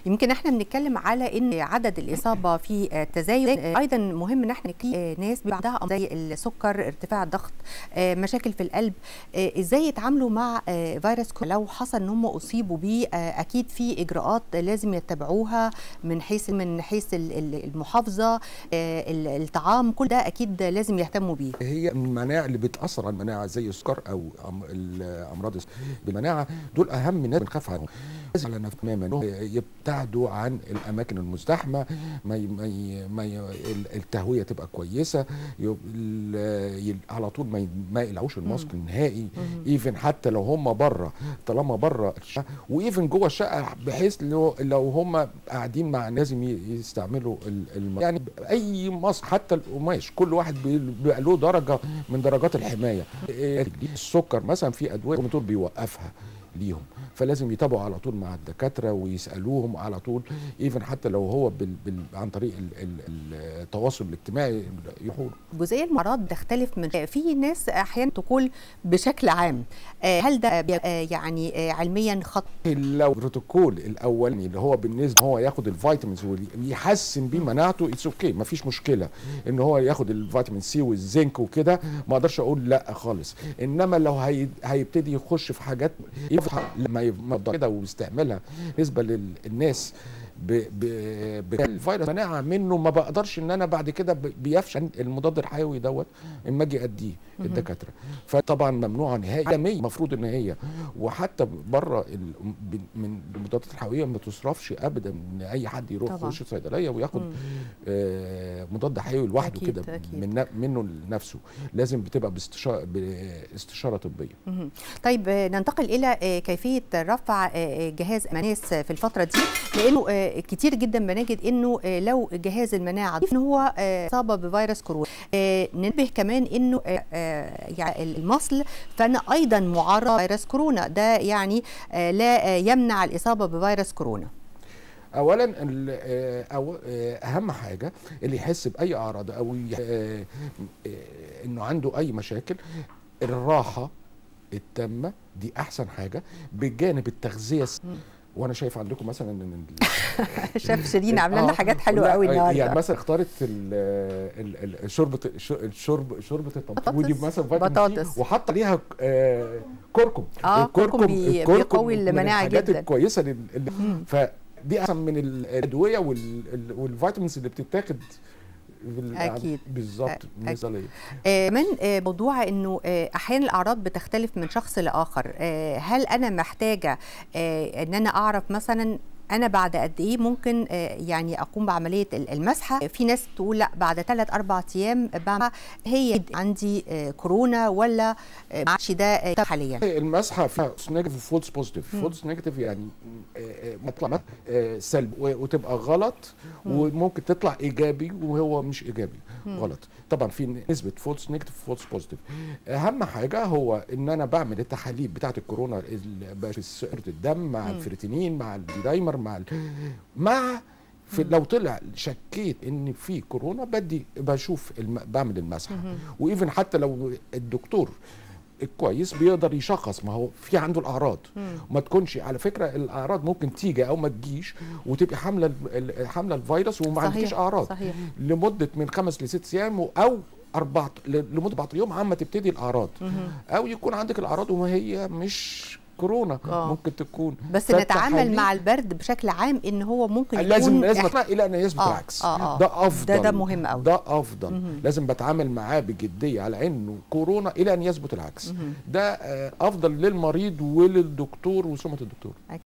يمكن احنا بنتكلم على ان عدد الاصابه في التزايد ايضا مهم ان احنا نكلم ناس بيبقى عندها زي السكر ارتفاع الضغط مشاكل في القلب ازاي يتعاملوا مع فيروس كورونا لو حصل ان هم اصيبوا بيه اكيد في اجراءات لازم يتبعوها من حيث من حيث المحافظه الطعام كل ده اكيد لازم يهتموا بيه هي المناعه اللي بتاثر على المناعه زي السكر او امراض المناعه دول اهم ناس بنخاف عنهم على نفسهم تماما يبتعدوا عن الاماكن المزدحمه ما ي... ما, ي... ما ي... التهويه تبقى كويسه ي... على طول ما, ي... ما يقلعوش الماسك نهائي ايفن حتى لو هم بره طالما بره الشقه وايفن جوه الشقه بحيث لو لو هم قاعدين مع لازم يستعملوا الم... يعني اي ماسك حتى القماش كل واحد بيبقى له درجه من درجات الحمايه السكر مثلا في ادويه الدكتور بيوقفها ليهم فلازم يتابعوا على طول مع الدكاتره ويسالوهم على طول ايفن حتى لو هو بال بال عن طريق ال ال التواصل الاجتماعي يحول جزئيه المرض تختلف من في ناس احيانا تقول بشكل عام هل ده يعني علميا خط لو البروتوكول الاولاني اللي هو بالنسبه هو ياخد الفيتامينز ويحسن بيه مناعته اتس اوكي okay. مفيش مشكله ان هو ياخد الفيتامين سي والزنك وكده ما اقدرش اقول لا خالص انما لو هي... هيبتدي يخش في حاجات لما يفضل كده واستعملها بالنسبه للناس بالفيروس مناعه منه ما بقدرش ان انا بعد كده بيفشل المضاد الحيوي دوت اما اجي اديه الدكاتره فطبعا ممنوعه نهائيا المفروض ان هي وحتى بره من المضادات الحيويه ما تصرفش ابدا ان اي حد يروح يخش صيدليه وياخد آه مضاد حيوي لوحده كده من منه لنفسه لازم بتبقى باستشاره باستشاره طبيه طيب ننتقل الى كيفيه رفع جهاز مناس في الفتره دي لانه كتير جدا بنجد انه لو جهاز المناعه ان هو اصاب بفيروس كورونا ننبه كمان انه يعني المصل فانا ايضا معرض فيروس كورونا ده يعني لا يمنع الاصابه بفيروس كورونا اولا أو اهم حاجه اللي يحس باي اعراض او انه عنده اي مشاكل الراحه التامه دي احسن حاجه بجانب التغذيه وانا شايف عندكم مثلا ان شاف شيرين عامله لنا حاجات حلوه قوي النهارده يعني مثلا اختارت شوربه الشرب شوربه الطماطم ودي مثلا بطاطس وحط عليها آه كركم اه الكركم بيقوي المناعه جدا الحاجات الكويسه فدي احسن من الادويه والفيتامينز اللي بتتاخد اكيد بالظبط مثاليه من موضوع انه احيانا الاعراض بتختلف من شخص لاخر هل انا محتاجه ان انا اعرف مثلا انا بعد قد ايه ممكن يعني اقوم بعمليه المسحه في ناس تقول لا بعد ثلاث اربع ايام بعمل هي عندي كورونا ولا ما عادش ده حاليا المسحه فيها نيجاتيف وفولس بوزيتيف فولس نيجاتيف يعني مطلع سلب وتبقى غلط وممكن تطلع ايجابي وهو مش ايجابي غلط طبعا في نسبه فولس نيجاتيف وفولس بوزيتيف اهم حاجه هو ان انا بعمل التحاليل بتاعه الكورونا في سعره الدم مع الفريتينين مع الدايمر مع مع في لو طلع شكيت ان في كورونا بدي بشوف الم... بعمل المسحه وايفن حتى لو الدكتور الكويس بيقدر يشخص ما هو في عنده الاعراض ما تكونش على فكره الاعراض ممكن تيجي او ما تجيش وتبقى حامله حامله الفيروس وما عندكيش اعراض صحيح. لمده من خمس لست ايام او أربعة لمده 4 يوم عما تبتدي الاعراض او يكون عندك الاعراض وما هي مش كورونا أوه. ممكن تكون بس نتعامل مع البرد بشكل عام ان هو ممكن يكون لازم لازم إح... الى ان يثبت آه. العكس آه. آه. ده افضل ده ده مهم قوي ده افضل مم. لازم بتعامل معاه بجديه على انه كورونا الى ان يثبت العكس مم. ده افضل للمريض وللدكتور وسمعه الدكتور